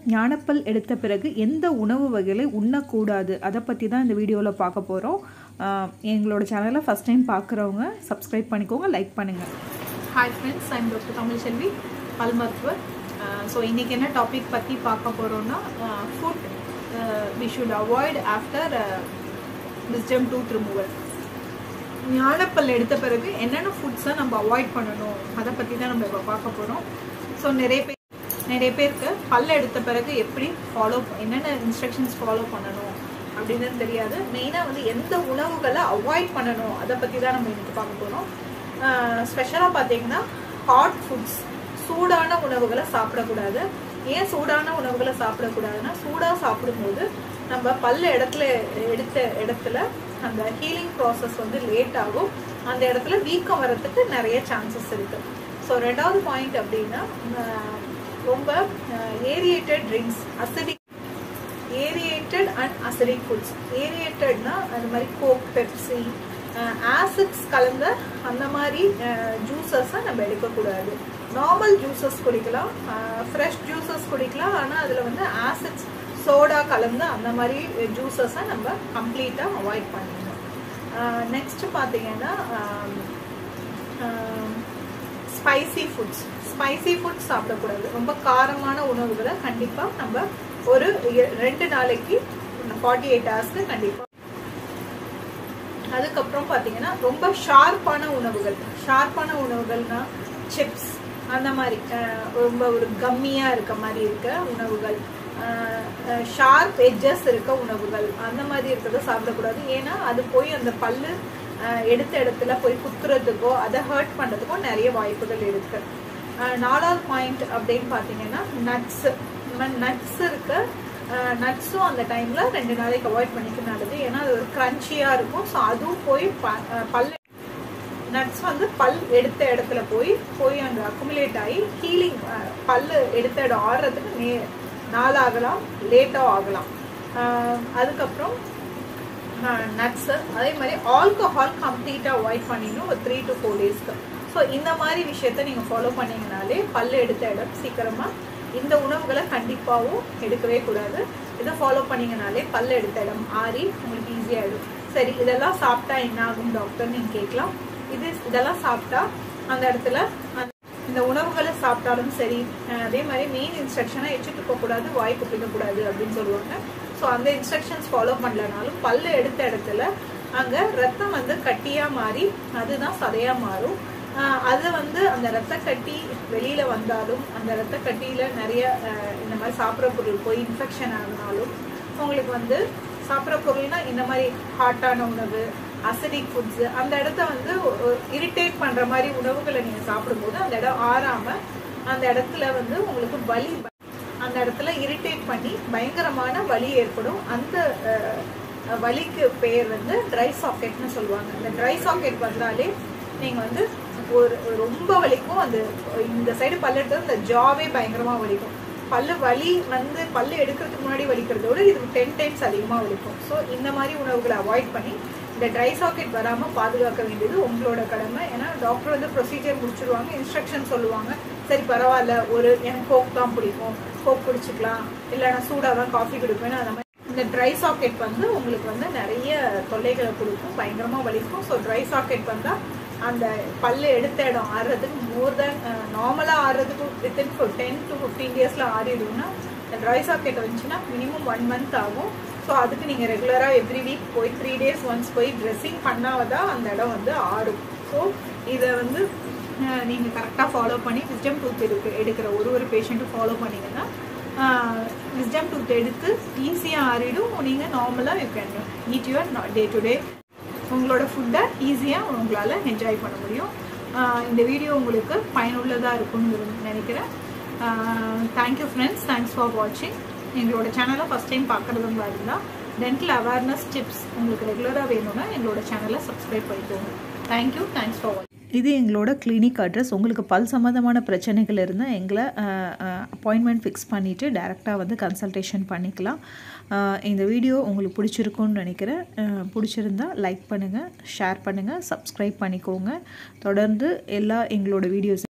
ஞானப்பல் எடுத்த பிறகு எந்த உணவு வகைகளை உண்ணக்கூடாது அதை பற்றி தான் இந்த வீடியோவில் பார்க்க போகிறோம் எங்களோட சேனலை ஃபஸ்ட் டைம் பார்க்குறவங்க சப்ஸ்கிரைப் பண்ணிக்கோங்க லைக் பண்ணுங்கள் hi friends I'm doctor Tamilselvi பல் மருத்துவர் ஸோ இன்றைக்கி என்ன டாபிக் பற்றி பார்க்க போகிறோன்னா food we should avoid after wisdom tooth removal ஞானப்பல் எடுத்த பிறகு என்னென்ன ஃபுட்ஸை நம்ம அவாய்ட் பண்ணணும் அதை பற்றி தான் நம்ம இப்போ பார்க்க போகிறோம் ஸோ நிறைய பேர் நிறைய பேருக்கு பல்ல எடுத்த பிறகு எப்படி ஃபாலோ என்னென்ன இன்ஸ்ட்ரக்ஷன்ஸ் ஃபாலோ பண்ணணும் அப்படின்னு தெரியாது மெயினாக வந்து எந்த உணவுகளை அவாய்ட் பண்ணணும் அதை பற்றி தான் நம்ம இன்னைக்கு பார்க்க போகிறோம் ஸ்பெஷலாக பார்த்தீங்கன்னா ஹாட் ஃபுட்ஸ் சூடான உணவுகளை சாப்பிடக்கூடாது ஏன் சூடான உணவுகளை சாப்பிடக்கூடாதுன்னா சூடாக சாப்பிடும்போது நம்ம பல்ல இடத்துல எடுத்த இடத்துல அந்த ஹீலிங் ப்ராசஸ் வந்து லேட் ஆகும் அந்த இடத்துல வீக்கம் வரத்துக்கு நிறைய சான்சஸ் இருக்குது ஸோ ரெண்டாவது பாயிண்ட் அப்படின்னா ரொம்ப aerated drinks acidic aerated and acidic foods ஏரியேட்டட்னா அது மாதிரி கோக் பெப்சி ஆசிட்ஸ் கலந்த அந்த மாதிரி ஜூஸஸை நம்ம எடுக்கக்கூடாது நார்மல் ஜூஸஸ் குடிக்கலாம் ஃப்ரெஷ் ஜூஸஸ் குடிக்கலாம் ஆனால் அதில் வந்து ஆசிட்ஸ் சோடா கலந்து அந்த மாதிரி ஜூஸஸை நம்ம கம்ப்ளீட்டாக அவாய்ட் பண்ணிடணும் நெக்ஸ்ட் பார்த்தீங்கன்னா ஸ்பைசி ஃபுட்ஸ் ஸ்பைசி ஃபுட்ஸ் சாப்பிடக்கூடாது ரொம்ப காரமான உணவுகளை கண்டிப்பாக நம்ம ஒரு ரெண்டு நாளைக்கு ஃபார்ட்டி எயிட் ஹவர்ஸ்க்கு கண்டிப்பாக அதுக்கப்புறம் பார்த்தீங்கன்னா ரொம்ப ஷார்ப்பான உணவுகள் ஷார்ப்பான உணவுகள்னா சிப்ஸ் அந்த மாதிரி ரொம்ப ஒரு கம்மியாக இருக்க மாதிரி இருக்க உணவுகள் ஷார்ப் எட்ஜஸ் இருக்க உணவுகள் அந்த மாதிரி இருக்கிறத சாப்பிடக்கூடாது ஏன்னா அது போய் அந்த பல்லு எடுத்த இடத்துல போய் குத்துறதுக்கோ அதை ஹர்ட் பண்ணுறதுக்கோ நிறைய வாய்ப்புகள் இருக்கு நாலாவது பாயிண்ட் அப்படின்னு பார்த்தீங்கன்னா நட்ஸ் இந்த மாதிரி நட்ஸ் இருக்கு நட்ஸும் அந்த டைமில் ரெண்டு நாளைக்கு அவாய்ட் பண்ணிக்க நல்லது ஏன்னா அது ஒரு க்ரன்ச்சியாக இருக்கும் ஸோ அதுவும் போய் பல் நட்ஸ் வந்து பல் எடுத்த இடத்துல போய் போய் அங்கே அக்குமுலேட் ஆகி ஹீலிங் பல் எடுத்த இடம் ஆடுறதுக்கு நே நாளாகலாம் லேட்டாக ஆகலாம் அதுக்கப்புறம் நட்ஸு அதே மாதிரி ஆல்கஹால் கம்ப்ளீட்டாக அவாய்ட் பண்ணிடணும் ஒரு த்ரீ டு ஃபோர் டேஸ்க்கு ஸோ இந்த மாதிரி விஷயத்த நீங்கள் ஃபாலோ பண்ணிங்கனாலே பல் எடுத்த இடம் சீக்கிரமாக இந்த உணவுகளை கண்டிப்பாகவும் எடுக்கவே கூடாது இதை ஃபாலோ பண்ணிங்கனாலே பல் எடுத்த இடம் ஆறி உங்களுக்கு ஈஸியாகிடும் சரி இதெல்லாம் சாப்பிட்டா என்ன ஆகும் டாக்டர் நீங்கள் கேட்கலாம் இது இதெல்லாம் சாப்பிட்டா அந்த இடத்துல இந்த உணவுகளை சாப்பிட்டாலும் சரி அதே மாதிரி மெயின் இன்ஸ்ட்ரக்ஷனாக எச்சுட்டு போகக்கூடாது வாய் குப்பிக்கக்கூடாது அப்படின்னு சொல்லுவாங்க ஸோ அந்த இன்ஸ்ட்ரக்ஷன்ஸ் ஃபாலோ பண்ணலனாலும் பல்லு எடுத்த இடத்துல அங்கே ரத்தம் வந்து கட்டியாக மாறி அதுதான் சதையாக மாறும் அது வந்து அந்த ரத்த கட்டி வெளியில் வந்தாலும் அந்த ரத்த கட்டியில் நிறைய இந்த மாதிரி சாப்பிட்ற பொருள் போய் இன்ஃபெக்ஷன் ஆகினாலும் உங்களுக்கு வந்து சாப்பிட்ற பொருள்னா இந்த மாதிரி ஹாட்டான உணவு அசிடிக் ஃபுட்ஸு அந்த இடத்த வந்து இரிட்டேட் பண்ணுற மாதிரி உணவுகளை நீங்கள் சாப்பிடும்போது அந்த இடம் ஆறாமல் அந்த இடத்துல வந்து உங்களுக்கு வலி அந்த இடத்துல இரிட்டேட் பண்ணி பயங்கரமான வலி ஏற்படும் அந்த வலிக்கு பேர் வந்து ட்ரை சாக்கெட்னு சொல்லுவாங்க அந்த ட்ரை சாக்கெட் வந்தாலே நீங்கள் வந்து ஒரு ரொம்ப வலிக்கும் அந்த இந்த சைடு பல்லு எடுத்தது இந்த ஜாவே பயங்கரமாக வலிக்கும் பல்லு வலி வந்து பல்லு எடுக்கிறதுக்கு முன்னாடி வலிக்கிறத விட இது டென் டைம்ஸ் அதிகமாக வலிக்கும் ஸோ இந்த மாதிரி உணவுகளை அவாய்ட் பண்ணி இந்த ட்ரை சாக்கெட் வராமல் பாதுகாக்க வேண்டியது உங்களோட கடமை ஏன்னா டாக்டர் வந்து ப்ரொசீஜர் முடிச்சிருவாங்க இன்ஸ்ட்ரக்ஷன் சொல்லுவாங்க சரி பரவாயில்ல ஒரு எனக்கு கோக் தான் பிடிக்கும் கோக் குடிச்சிக்கலாம் இல்லை நான் சூடாக தான் காஃபி குடிப்பேன் அந்த மாதிரி இந்த ட்ரை சாக்கெட் வந்து உங்களுக்கு வந்து நிறைய தொல்லைகளை கொடுக்கும் பயங்கரமாக வலிக்கும் ஸோ ட்ரை சாக்கெட் வந்தால் அந்த பல்லு எடுத்த இடம் ஆடுறதுக்கு மோர் தென் நார்மலாக ஆடுறதுக்கு வித்தின் டென் டு ஃபிஃப்டீன் டேஸில் ஆறிடும்னா ட்ரை சாக்கெட் வந்துச்சுன்னா மினிமம் ஒன் மந்த் ஆகும் ஸோ அதுக்கு நீங்கள் ரெகுலராக எவ்ரி வீக் போய் த்ரீ டேஸ் ஒன்ஸ் போய் ட்ரெஸ்ஸிங் பண்ணாதான் அந்த இடம் வந்து ஆடும் ஸோ இதை வந்து நீங்கள் கரெக்டாக ஃபாலோ பண்ணி விஸ்டம் டூத் எடுக்க எடுக்கிற ஒரு ஒரு பேஷண்ட்டும் ஃபாலோ பண்ணிங்கன்னா விஸ்டம் டூத் எடுத்து ஈஸியாக ஆறிடும் நீங்கள் நார்மலாக you can eat your day to day உங்களோட ஃபுட்டை ஈஸியாக உங்களால் என்ஜாய் பண்ண முடியும் இந்த வீடியோ உங்களுக்கு பயனுள்ளதாக இருக்கும்னு நினைக்கிறேன் தேங்க்யூ ஃப்ரெண்ட்ஸ் தேங்க்ஸ் ஃபார் வாட்சிங் எங்களோட சேனலை ஃபஸ்ட் டைம் பார்க்குறதுங்களா இருந்தால் டென்டல் அவேர்னஸ் டிப்ஸ் உங்களுக்கு ரெகுலராக வேணும்னா எங்களோட சேனலை சப்ஸ்கிரைப் பண்ணிக்கோங்க தேங்க்யூ தேங்க்ஸ் ஃபார் வாட்சிங் இது எங்களோட கிளினிக் அட்ரஸ் உங்களுக்கு பல் சம்மந்தமான பிரச்சனைகள் இருந்தால் எங்களை அப்பாயின்மெண்ட் ஃபிக்ஸ் பண்ணிவிட்டு டேரெக்டாக வந்து கன்சல்டேஷன் பண்ணிக்கலாம் இந்த வீடியோ உங்களுக்கு பிடிச்சிருக்குன்னு நினைக்கிறேன் பிடிச்சிருந்தா லைக் பண்ணுங்கள் ஷேர் பண்ணுங்கள் சப்ஸ்கிரைப் பண்ணிக்கோங்க தொடர்ந்து எல்லா எங்களோட வீடியோஸ்